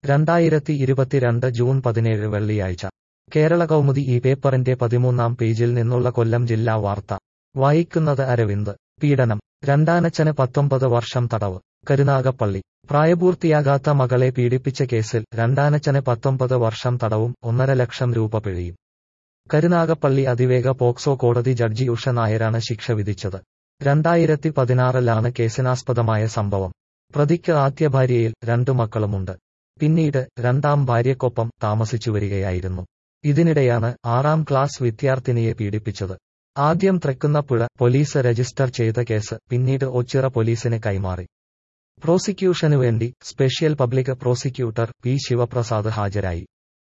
രണ്ടായിരത്തി ഇരുപത്തിരണ്ട് ജൂൺ പതിനേഴ് വെള്ളിയാഴ്ച കേരള കൗമുദി ഈ പേപ്പറിന്റെ പതിമൂന്നാം പേജിൽ നിന്നുള്ള കൊല്ലം ജില്ലാ വാർത്ത വായിക്കുന്നത് അരവിന്ദ് പീഡനം രണ്ടാനച്ഛന് പത്തൊമ്പത് വർഷം തടവ് കരുനാഗപ്പള്ളി പ്രായപൂർത്തിയാകാത്ത മകളെ പീഡിപ്പിച്ച കേസിൽ രണ്ടാനച്ഛന് പത്തൊമ്പത് വർഷം തടവും ഒന്നര ലക്ഷം രൂപ പിഴയും കരുനാഗപ്പള്ളി അതിവേഗ പോക്സോ കോടതി ജഡ്ജി ഉഷ നായരാണ് ശിക്ഷ വിധിച്ചത് രണ്ടായിരത്തി പതിനാറിലാണ് കേസിനാസ്പദമായ സംഭവം പ്രതിക്ക് ആദ്യ ഭാര്യയിൽ രണ്ടു മക്കളുമുണ്ട് പിന്നീട് രണ്ടാം ഭാര്യയ്ക്കൊപ്പം താമസിച്ചു വരികയായിരുന്നു ഇതിനിടെയാണ് ആറാം ക്ലാസ് വിദ്യാർത്ഥിനിയെ പീഡിപ്പിച്ചത് ആദ്യം തൃക്കുന്നപ്പുഴ പോലീസ് രജിസ്റ്റർ ചെയ്ത കേസ് പിന്നീട് ഒച്ചിറ പോലീസിന് കൈമാറി പ്രോസിക്യൂഷനുവേണ്ടി special public prosecutor P Sivaprasad ഹാജരായി